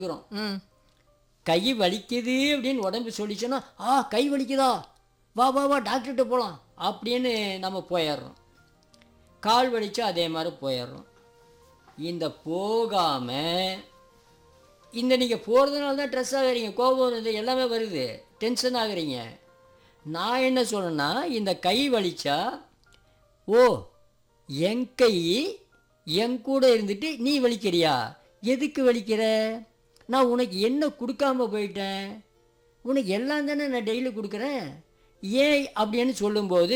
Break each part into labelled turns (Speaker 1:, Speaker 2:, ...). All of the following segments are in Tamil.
Speaker 1: இருக்கிறோம்
Speaker 2: ம்
Speaker 1: கை வலிக்குது அப்படின்னு உடம்பு சொல்லிச்சுன்னா ஆ கை வலிக்குதா வா வா வா டாக்டர்கிட்ட போகலாம் அப்படின்னு நம்ம போயிடுறோம் கால் வலிச்சா அதே மாதிரி போயிடுறோம் இந்த போகாமல் இந்த நீங்கள் போகிறதுனால தான் ட்ரெஸ் ஆகுறீங்க கோபம் வருது எல்லாமே வருது டென்ஷன் ஆகுறீங்க நான் என்ன சொல்றேன்னா இந்த கை வலிச்சா ஓ என் கை என் கூட இருந்துட்டு நீ வலிக்கிறியா எதுக்கு வலிக்கிற நான் உனக்கு என்ன கொடுக்காம போயிட்டேன் உனக்கு எல்லாம் தானே நான் டெய்லி கொடுக்குறேன் ஏன் அப்படின்னு சொல்லும்போது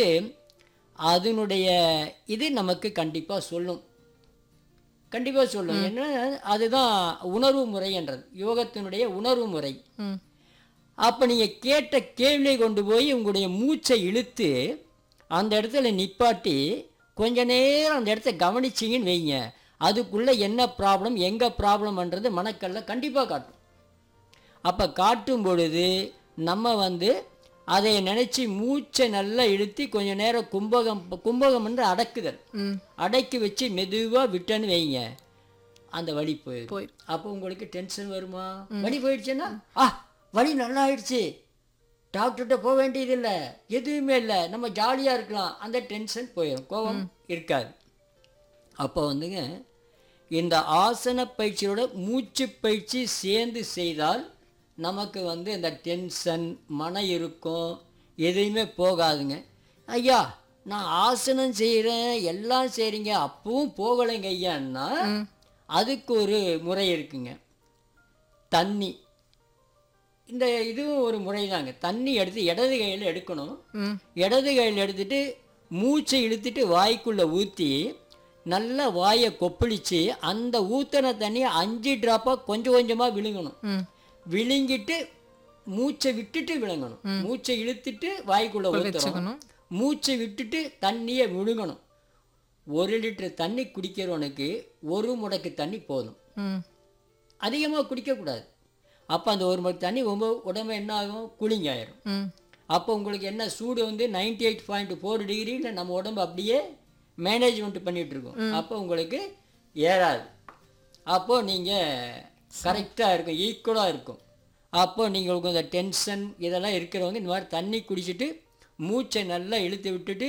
Speaker 1: அதனுடைய இது நமக்கு கண்டிப்பாக சொல்லும் கண்டிப்பாக சொல்லும் என்ன அதுதான் உணர்வு முறைன்றது யோகத்தினுடைய உணர்வு முறை
Speaker 2: ம்
Speaker 1: அப்போ நீங்கள் கேட்ட கேள்வியை கொண்டு போய் உங்களுடைய மூச்சை இழுத்து அந்த இடத்துல நிப்பாட்டி கொஞ்ச நேரம் அந்த இடத்த கவனிச்சிங்கன்னு வைங்க அதுக்குள்ளே என்ன ப்ராப்ளம் எங்கே ப்ராப்ளம்ன்றது மனக்கல்ல கண்டிப்பாக காட்டும் அப்போ காட்டும் பொழுது நம்ம வந்து அதை நினச்சி மூச்சை நல்லா இழுத்தி கொஞ்ச நேரம் கும்பகம் கும்பகம் என்று அடக்குதல்
Speaker 2: ம்
Speaker 1: அடக்கி வச்சு மெதுவாக விட்டேன்னு வைங்க அந்த வலி போயிடும்
Speaker 2: போய்
Speaker 1: அப்போ உங்களுக்கு டென்ஷன் வருமா வலி போயிடுச்சுன்னா ஆ வலி நல்லா ஆயிடுச்சு டாக்டர்கிட்ட போக வேண்டியதில்லை எதுவுமே இல்லை நம்ம ஜாலியாக இருக்கலாம் அந்த டென்ஷன் போயிடும் கோபம் இருக்காது அப்போ வந்துங்க இந்த ஆசன பயிற்சியோட மூச்சு பயிற்சி சேர்ந்து செய்தால் நமக்கு வந்து இந்த டென்ஷன் மன இருக்கும் எதுவுமே போகாதுங்க ஐயா நான் ஆசனம் செய்கிறேன் எல்லாம் செய்கிறீங்க அப்பவும் போகலைங்க ஐயான்னா அதுக்கு ஒரு முறை இருக்குங்க தண்ணி இந்த இதுவும் ஒரு முறை தாங்க தண்ணி எடுத்து இடது கையில் எடுக்கணும்
Speaker 2: ம்
Speaker 1: இடது கையில் எடுத்துட்டு மூச்சை இழுத்துட்டு வாய்க்குள்ளே ஊற்றி நல்லா வாயை கொப்பளிச்சு அந்த ஊற்றின தண்ணியை அஞ்சு ட்ராப்பாக கொஞ்சம் கொஞ்சமாக விழுங்கணும்
Speaker 2: ம்
Speaker 1: விழுங்கிட்டு மூச்சை விட்டுட்டு விழுங்கணும் மூச்சை இழுத்துட்டு வாய்க்குள்ளே ஊற்றணும்
Speaker 2: வச்சுக்கணும்
Speaker 1: மூச்சை விட்டுட்டு தண்ணியை விழுங்கணும் ஒரு லிட்டர் தண்ணி குடிக்கிறவனுக்கு ஒரு முடக்கு தண்ணி போதும்
Speaker 2: ம்
Speaker 1: அதிகமாக குடிக்கக்கூடாது அப்போ அந்த ஒரு முடக்கு தண்ணி ரொம்ப உடம்பு என்ன ஆகும் கூலிங் ஆயிரும்
Speaker 2: ம்
Speaker 1: அப்போ உங்களுக்கு என்ன சூடு வந்து நைன்டி எயிட் பாயிண்ட் ஃபோர் டிகிரியில் நம்ம உடம்பு அப்படியே மேனேஜ்மெண்ட் பண்ணிட்டு இருக்கோம் அப்போ உங்களுக்கு ஏறாது அப்போ நீங்கள் கரெக்டாக இருக்கும் ஈக்குவலாக இருக்கும் அப்போ நீங்கள் உங்களுக்கு இந்த டென்ஷன் இதெல்லாம் இருக்கிறவங்க இந்த மாதிரி தண்ணி குடிச்சிட்டு மூச்சை நல்லா இழுத்து விட்டுட்டு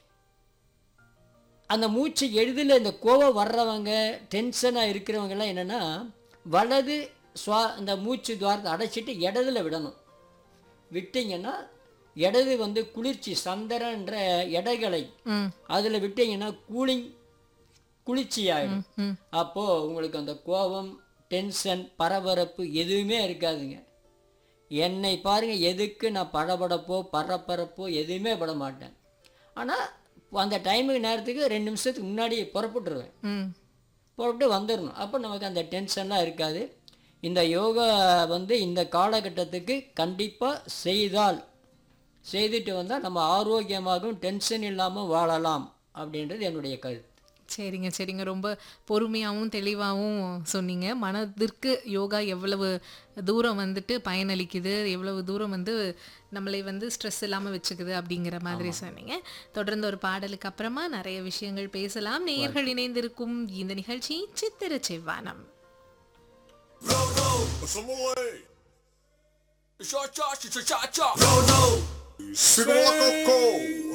Speaker 1: அந்த மூச்சு எளிதில் இந்த கோவம் வர்றவங்க டென்ஷனாக இருக்கிறவங்கெல்லாம் என்னென்னா வலது சுவா இந்த மூச்சு துவாரத்தை அடைச்சிட்டு இடதுல விடணும் விட்டீங்கன்னா இடது வந்து குளிர்ச்சி சந்திரன்ற எடைகளை
Speaker 2: ம்
Speaker 1: அதில் விட்டீங்கன்னா கூலிங் குளிர்ச்சி ஆகிடும்
Speaker 2: ம்
Speaker 1: அப்போது உங்களுக்கு அந்த கோபம் டென்ஷன் பரபரப்பு எதுவுமே இருக்காதுங்க என்னை பாருங்கள் எதுக்கு நான் படபடப்போ பரபரப்போ எதுவுமே பட மாட்டேன் ஆனால் அந்த டைமுக்கு நேரத்துக்கு ரெண்டு நிமிஷத்துக்கு முன்னாடி புறப்பட்டுருவேன்
Speaker 2: ம்
Speaker 1: புறப்பட்டு வந்துடணும் அப்போ நமக்கு அந்த டென்ஷன்லாம் இருக்காது இந்த யோகா வந்து இந்த காலகட்டத்துக்கு கண்டிப்பாக செய்தால் செய்துட்டு வந்தால் நம்ம ஆரோக்கியமாகவும் டென்ஷன் இல்லாமல் வாழலாம் அப்படின்றது என்னுடைய கருத்து
Speaker 2: சரிங்க சரிங்க ரொம்ப பொறுமையாகவும் தெளிவாகவும் சொன்னீங்க மனதிற்கு யோகா எவ்வளவு தூரம் வந்துட்டு பயனளிக்குது எவ்வளவு தூரம் வந்து நம்மளை வந்து ஸ்ட்ரெஸ் இல்லாமல் வச்சுக்குது அப்படிங்கிற மாதிரி சொன்னீங்க தொடர்ந்து ஒரு பாடலுக்கு அப்புறமா நிறைய விஷயங்கள் பேசலாம் நேயர்கள் இணைந்திருக்கும் இந்த நிகழ்ச்சி சித்திர செவ்வானம்
Speaker 3: Samoy. Cha cha cha cha cha cha.
Speaker 4: Sing like a cold.